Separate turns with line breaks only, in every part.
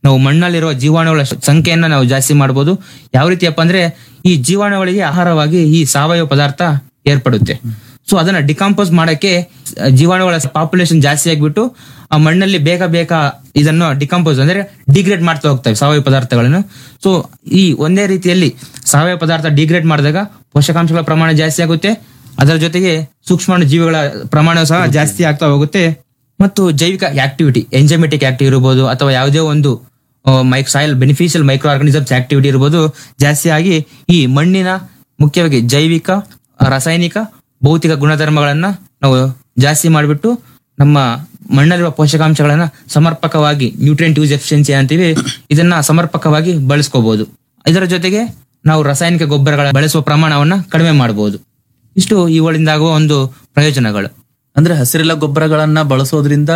ನಾವು ಮಣ್ಣಲ್ಲಿರುವ ಜೀವಾಣುಗಳ ಸಂಖ್ಯೆಯನ್ನ ನಾವು ಜಾಸ್ತಿ ಮಾಡ್ಬೋದು ಯಾವ ರೀತಿಯಪ್ಪ ಅಂದ್ರೆ ಈ ಜೀವಾಣುಗಳಿಗೆ ಆಹಾರವಾಗಿ ಈ ಸಾವಯವ ಪದಾರ್ಥ ಏರ್ಪಡುತ್ತೆ ಸೊ ಅದನ್ನ ಡಿಕಂಪೋಸ್ ಮಾಡಕ್ಕೆ ಆ, ಜೀವಾಣುಗಳ ಪಾಪ್ಯುಲೇಷನ್ ಜಾಸ್ತಿ ಆಗ್ಬಿಟ್ಟು ಆ ಮಣ್ಣಲ್ಲಿ ಬೇಗ ಬೇಗ ಇದನ್ನು ಡಿಕಂಪೋಸ್ ಅಂದ್ರೆ ಡಿಗ್ರೇಡ್ ಮಾಡ್ತಾ ಹೋಗ್ತವೆ ಸಾವಯವ ಪದಾರ್ಥಗಳನ್ನು ಸೊ ಈ ಒಂದೇ ರೀತಿಯಲ್ಲಿ ಸಾವಯವ ಪದಾರ್ಥ ಡಿಗ್ರೇಡ್ ಮಾಡಿದಾಗ ಪೋಷಕಾಂಶಗಳ ಪ್ರಮಾಣ ಜಾಸ್ತಿ ಆಗುತ್ತೆ ಅದರ ಜೊತೆಗೆ ಸೂಕ್ಷ್ಮಾಣು ಜೀವಿಗಳ ಪ್ರಮಾಣ ಸಹ ಜಾಸ್ತಿ ಆಗ್ತಾ ಹೋಗುತ್ತೆ ಮತ್ತು ಜೈವಿಕ ಆಕ್ಟಿವಿಟಿ ಎಂಜಮೆಟಿಕ್ ಆಕ್ಟಿವ್ ಇರಬಹುದು ಅಥವಾ ಯಾವುದೇ ಒಂದು ಮೈಕ್ soil beneficial micro organisms activity ಇರ್ಬೋದು ಜಾಸ್ತಿ ಆಗಿ ಈ ಮಣ್ಣಿನ ಮುಖ್ಯವಾಗಿ ಜೈವಿಕ ರಾಸಾಯನಿಕ ಭೌತಿಕ ಗುಣಧರ್ಮಗಳನ್ನ ನಾವು ಜಾಸ್ತಿ ಮಾಡಿಬಿಟ್ಟು ನಮ್ಮ ಮಣ್ಣಲ್ಲಿರುವ ಪೋಷಕಾಂಶಗಳನ್ನ ಸಮರ್ಪಕವಾಗಿ ನ್ಯೂಟ್ರಿಯೆಂಟ್ ಯೂಸ್ ಎಫಿಷಿಯನ್ಸಿ ಅಂತೀವಿ ಇದನ್ನ ಸಮರ್ಪಕವಾಗಿ ಬಳಸ್ಕೋಬಹುದು ಇದರ ಜೊತೆಗೆ ನಾವು ರಾಸಾಯನಿಕ ಗೊಬ್ಬರಗಳ ಬಳಸುವ ಪ್ರಮಾಣವನ್ನ ಕಡಿಮೆ ಮಾಡಬಹುದು ಇಷ್ಟು ಇವುಗಳಿಂದ ಆಗುವ ಒಂದು ಪ್ರಯೋಜನಗಳು
ಅಂದ್ರೆ ಹಸಿರೆಲ್ಲ ಗೊಬ್ಬರಗಳನ್ನ ಬಳಸೋದ್ರಿಂದ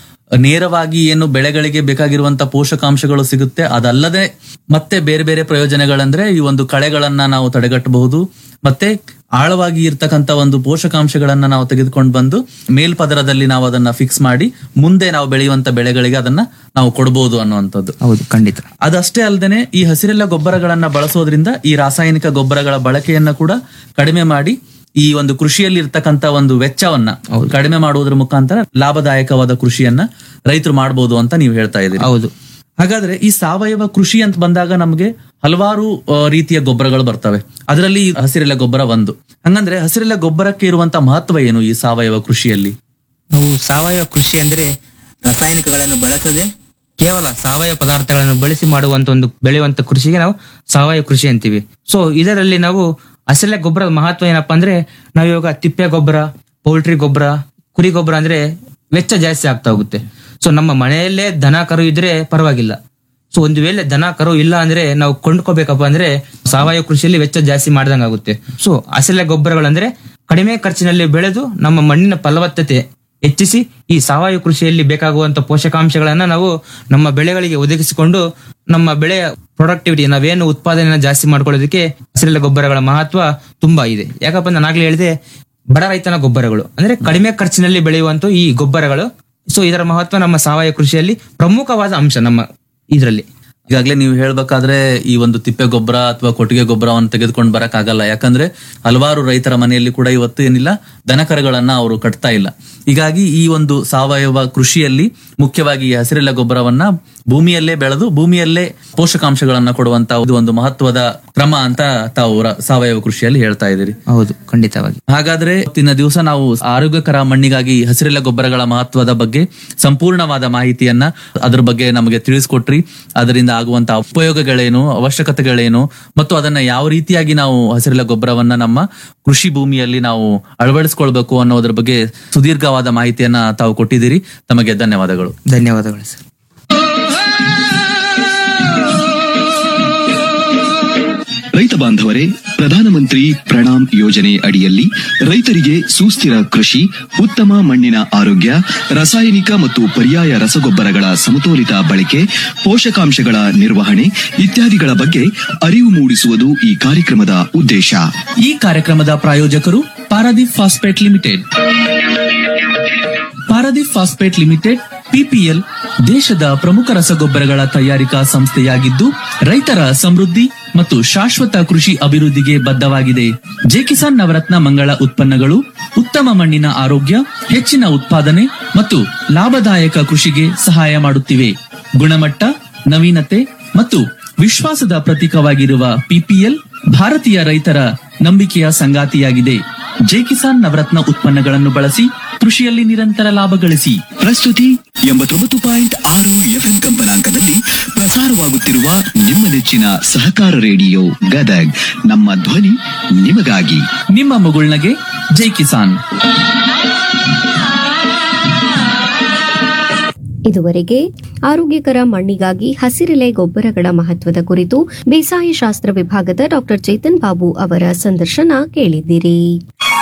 ನೇರವಾಗಿ ಏನು ಬೆಳೆಗಳಿಗೆ ಬೇಕಾಗಿರುವಂತ ಪೋಷಕಾಂಶಗಳು ಸಿಗುತ್ತೆ ಅದಲ್ಲದೆ ಮತ್ತೆ ಬೇರೆ ಬೇರೆ ಪ್ರಯೋಜನಗಳಂದ್ರೆ ಈ ಒಂದು ಕಳೆಗಳನ್ನ ನಾವು ತಡೆಗಟ್ಟಬಹುದು ಮತ್ತೆ ಆಳವಾಗಿ ಇರ್ತಕ್ಕಂತ ಒಂದು ಪೋಷಕಾಂಶಗಳನ್ನ ನಾವು ತೆಗೆದುಕೊಂಡು ಬಂದು ಮೇಲ್ಪದರದಲ್ಲಿ ನಾವು ಅದನ್ನ ಫಿಕ್ಸ್ ಮಾಡಿ ಮುಂದೆ ನಾವು ಬೆಳೆಯುವಂತ ಬೆಳೆಗಳಿಗೆ ಅದನ್ನ ನಾವು ಕೊಡಬಹುದು ಅನ್ನುವಂಥದ್ದು
ಹೌದು ಖಂಡಿತ
ಅದಷ್ಟೇ ಅಲ್ಲದೆ ಈ ಹಸಿರೆಲ್ಲ ಗೊಬ್ಬರಗಳನ್ನ ಬಳಸೋದ್ರಿಂದ ಈ ರಾಸಾಯನಿಕ ಗೊಬ್ಬರಗಳ ಬಳಕೆಯನ್ನ ಕೂಡ ಕಡಿಮೆ ಮಾಡಿ ಈ ಒಂದು ಕೃಷಿಯಲ್ಲಿ ಇರ್ತಕ್ಕಂತ ಒಂದು ವೆಚ್ಚವನ್ನ ಕಡಿಮೆ ಮಾಡುವುದರ ಮುಖಾಂತರ ಲಾಭದಾಯಕವಾದ ಕೃಷಿಯನ್ನ ರೈತರು ಮಾಡಬಹುದು ಅಂತ ನೀವು ಹೇಳ್ತಾ ಇದ್ದೀರಿ
ಹೌದು
ಹಾಗಾದ್ರೆ ಈ ಸಾವಯವ ಕೃಷಿ ಅಂತ ಬಂದಾಗ ನಮಗೆ ಹಲವಾರು ಆ, ರೀತಿಯ ಗೊಬ್ಬರಗಳು ಬರ್ತವೆ ಅದರಲ್ಲಿ ಈ ಹಸಿರೆಲೆ ಗೊಬ್ಬರ ಒಂದು ಹಂಗಂದ್ರೆ ಹಸಿರೆಲೆ ಗೊಬ್ಬರಕ್ಕೆ ಇರುವಂತ ಮಹತ್ವ ಏನು ಈ ಸಾವಯವ ಕೃಷಿಯಲ್ಲಿ
ನಾವು ಸಾವಯವ ಕೃಷಿ ಅಂದ್ರೆ ರಾಸಾಯನಿಕಗಳನ್ನು ಬಳಸದೆ ಕೇವಲ ಸಾವಯವ ಪದಾರ್ಥಗಳನ್ನು ಬಳಸಿ ಮಾಡುವಂತ ಒಂದು ಬೆಳೆಯುವಂತ ಕೃಷಿಗೆ ನಾವು ಸಾವಯವ ಕೃಷಿ ಅಂತೀವಿ ಸೊ ಇದರಲ್ಲಿ ನಾವು ಹಸಿರೆಲೆ ಗೊಬ್ಬರದ ಮಹತ್ವ ಏನಪ್ಪಾ ಅಂದ್ರೆ ನಾವು ಇವಾಗ ತಿಪ್ಪೆ ಗೊಬ್ಬರ ಪೌಲ್ಟ್ರಿ ಗೊಬ್ಬರ ಕುರಿ ಗೊಬ್ಬರ ಅಂದ್ರೆ ವೆಚ್ಚ ಜಾಸ್ತಿ ಆಗ್ತಾ ಹೋಗುತ್ತೆ ಸೊ ನಮ್ಮ ಮನೆಯಲ್ಲೇ ದನ ಕರು ಇದ್ರೆ ಪರವಾಗಿಲ್ಲ ಸೊ ಒಂದು ವೇಳೆ ದನ ಕರು ಇಲ್ಲ ಅಂದ್ರೆ ನಾವು ಕೊಂಡ್ಕೋಬೇಕಪ್ಪ ಅಂದ್ರೆ ಸಾವಯವ ಕೃಷಿಯಲ್ಲಿ ವೆಚ್ಚ ಜಾಸ್ತಿ ಮಾಡ್ದಂಗ್ ಆಗುತ್ತೆ ಸೊ ಹಸಿರೆಲೆ ಗೊಬ್ಬರಗಳಂದ್ರೆ ಕಡಿಮೆ ಖರ್ಚಿನಲ್ಲಿ ಬೆಳೆದು ನಮ್ಮ ಮಣ್ಣಿನ ಫಲವತ್ತತೆ ಹೆಚ್ಚಿಸಿ ಈ ಸಾವಯವ ಕೃಷಿಯಲ್ಲಿ ಬೇಕಾಗುವಂತ ಪೋಷಕಾಂಶಗಳನ್ನ ನಾವು ನಮ್ಮ ಬೆಳೆಗಳಿಗೆ ಒದಗಿಸಿಕೊಂಡು ನಮ್ಮ ಬೆಳೆಯ ಪ್ರೊಡಕ್ಟಿವಿಟಿ ನಾವೇನು ಉತ್ಪಾದನೆಯನ್ನ ಜಾಸ್ತಿ ಮಾಡ್ಕೊಳ್ಳೋದಕ್ಕೆ ಹಸಿರೆಲೆ ಗೊಬ್ಬರಗಳ ಮಹತ್ವ ತುಂಬಾ ಇದೆ ಯಾಕಪ್ಪ ಅಂದ್ರೆ ನಾನು ಆಗ್ಲೇ ಹೇಳಿದೆ ಬಡ ರೈತನ ಗೊಬ್ಬರಗಳು ಅಂದ್ರೆ ಕಡಿಮೆ ಖರ್ಚಿನಲ್ಲಿ ಬೆಳೆಯುವಂತ ಈ ಗೊಬ್ಬರಗಳು ಸೊ ಇದರ ಮಹತ್ವ ನಮ್ಮ ಸಾವಯವ ಕೃಷಿಯಲ್ಲಿ ಪ್ರಮುಖವಾದ ಅಂಶ ನಮ್ಮ ಇದರಲ್ಲಿ
ಈಗಾಗಲೇ ನೀವು ಹೇಳ್ಬೇಕಾದ್ರೆ ಈ ಒಂದು ತಿಪ್ಪೆ ಗೊಬ್ಬರ ಅಥವಾ ಕೊಟ್ಟಿಗೆ ಗೊಬ್ಬರವನ್ನು ತೆಗೆದುಕೊಂಡು ಬರಕ್ ಆಗಲ್ಲ ಯಾಕಂದ್ರೆ ಹಲವಾರು ರೈತರ ಮನೆಯಲ್ಲಿ ಕೂಡ ಇವತ್ತು ಏನಿಲ್ಲ ದನಕರಗಳನ್ನ ಅವರು ಕಟ್ತಾ ಇಲ್ಲ ಹೀಗಾಗಿ ಈ ಒಂದು ಸಾವಯವ ಕೃಷಿಯಲ್ಲಿ ಮುಖ್ಯವಾಗಿ ಈ ಹಸಿರೆಲೆ ಗೊಬ್ಬರವನ್ನ ಭೂಮಿಯಲ್ಲೇ ಬೆಳೆದು ಭೂಮಿಯಲ್ಲೇ ಪೋಷಕಾಂಶಗಳನ್ನ ಕೊಡುವಂತ ಇದು ಒಂದು ಮಹತ್ವದ ಕ್ರಮ ಅಂತ ತಾವು ರ- ಸಾವಯವ ಕೃಷಿಯಲ್ಲಿ ಹೇಳ್ತಾ ಇದ್ದೀರಿ
ಹೌದು ಖಂಡಿತವಾಗಿ
ಹಾಗಾದ್ರೆ ಇವತ್ತಿನ ದಿವಸ ನಾವು ಆರೋಗ್ಯಕರ ಮಣ್ಣಿಗಾಗಿ ಹಸಿರೆಲೆ ಗೊಬ್ಬರಗಳ ಮಹತ್ವದ ಬಗ್ಗೆ ಸಂಪೂರ್ಣವಾದ ಮಾಹಿತಿಯನ್ನ ಅದ್ರ ಬಗ್ಗೆ ನಮಗೆ ತಿಳಿಸ್ಕೊಟ್ರಿ ಅದರಿಂದ ಆಗುವಂತ ಉಪಯೋಗಗಳೇನು ಅವಶ್ಯಕತೆಗಳೇನು ಮತ್ತು ಅದನ್ನ ಯಾವ ರೀತಿಯಾಗಿ ನಾವು ಹಸಿರೆಲೆ ಗೊಬ್ಬರವನ್ನ ನಮ್ಮ ಕೃಷಿ ಭೂಮಿಯಲ್ಲಿ ನಾವು ಅಳವಡಿಸ್ಕೊಳ್ಬೇಕು ಅನ್ನೋದ್ರ ಬಗ್ಗೆ ಸುದೀರ್ಘವಾದ ಮಾಹಿತಿಯನ್ನ ತಾವು ಕೊಟ್ಟಿದ್ದೀರಿ ತಮಗೆ ಧನ್ಯವಾದಗಳು
ಧನ್ಯವಾದಗಳು ಸರ್
ರೈತ ಬಾಂಧವರೇ ಪ್ರಧಾನಮಂತ್ರಿ ಪ್ರಣಾಮ್ ಯೋಜನೆ ಅಡಿಯಲ್ಲಿ ರೈತರಿಗೆ ಸುಸ್ಥಿರ ಕೃಷಿ ಉತ್ತಮ ಮಣ್ಣಿನ ಆರೋಗ್ಯ ರಾಸಾಯನಿಕ ಮತ್ತು ಪರ್ಯಾಯ ರಸಗೊಬ್ಬರಗಳ ಸಮತೋಲಿತ ಬಳಕೆ ಪೋಷಕಾಂಶಗಳ ನಿರ್ವಹಣೆ ಇತ್ಯಾದಿಗಳ ಬಗ್ಗೆ ಅರಿವು ಮೂಡಿಸುವುದು ಈ ಕಾರ್ಯಕ್ರಮದ ಉದ್ದೇಶ
ಈ ಕಾರ್ಯಕ್ರಮದ ಪ್ರಾಯೋಜಕರು Paradeep phosphate limited Paradeep phosphate limited PPL ದೇಶದ ಪ್ರಮುಖ ರಸಗೊಬ್ಬರಗಳ ತಯಾರಿಕಾ ಸಂಸ್ಥೆಯಾಗಿದ್ದು ರೈತರ ಸಮೃದ್ಧಿ ಮತ್ತು ಶಾಶ್ವತ ಕೃಷಿ ಅಭಿವೃದ್ಧಿಗೆ ಬದ್ಧವಾಗಿದೆ ಜೆ ಕಿಸಾನ್ ನವರತ್ನ ಮಂಗಳ ಉತ್ಪನ್ನಗಳು ಉತ್ತಮ ಮಣ್ಣಿನ ಆರೋಗ್ಯ ಹೆಚ್ಚಿನ ಉತ್ಪಾದನೆ ಮತ್ತು ಲಾಭದಾಯಕ ಕೃಷಿಗೆ ಸಹಾಯ ಮಾಡುತ್ತಿವೆ ಗುಣಮಟ್ಟ ನವೀನತೆ ಮತ್ತು ವಿಶ್ವಾಸದ ಪ್ರತೀಕವಾಗಿರುವ ಪಿಪಿಎಲ್ ಭಾರತೀಯ ರೈತರ ನಂಬಿಕೆಯ ಸಂಗಾತಿಯಾಗಿದೆ ಜೆ ಕಿಸಾನ್ ನವರತ್ನ ಉತ್ಪನ್ನಗಳನ್ನು ಬಳಸಿ ಕೃಷಿಯಲ್ಲಿ ನಿರಂತರ ಲಾಭ ಗಳಿಸಿ
ಪ್ರಸ್ತುತಿ ಎಂಬತ್ತೊಂಬತ್ತು ಪಾಯಿಂಟ್ ಆರು ಎಫ್ಎಂ ಕಂಪನಾಂಕದಲ್ಲಿ ಪ್ರಸಾರವಾಗುತ್ತಿರುವ ನಿಮ್ಮ ನೆಚ್ಚಿನ ಸಹಕಾರ ರೇಡಿಯೋ ಗದಗ್ ನಮ್ಮ ಧ್ವನಿ ನಿಮಗಾಗಿ
ನಿಮ್ಮ ಮಗುಳ್ನಗೆ ಜೈ ಕಿಸಾನ್
ಇದುವರೆಗೆ ಆರೋಗ್ಯಕರ ಮಣ್ಣಿಗಾಗಿ ಹಸಿರೆಲೆ ಗೊಬ್ಬರಗಳ ಮಹತ್ವದ ಕುರಿತು ಬೇಸಾಯ ಶಾಸ್ತ್ರ ವಿಭಾಗದ ಡಾಕ್ಟರ್ ಚೇತನ್ ಬಾಬು ಅವರ ಸಂದರ್ಶನ ಕೇಳಿದ್ದೀರಿ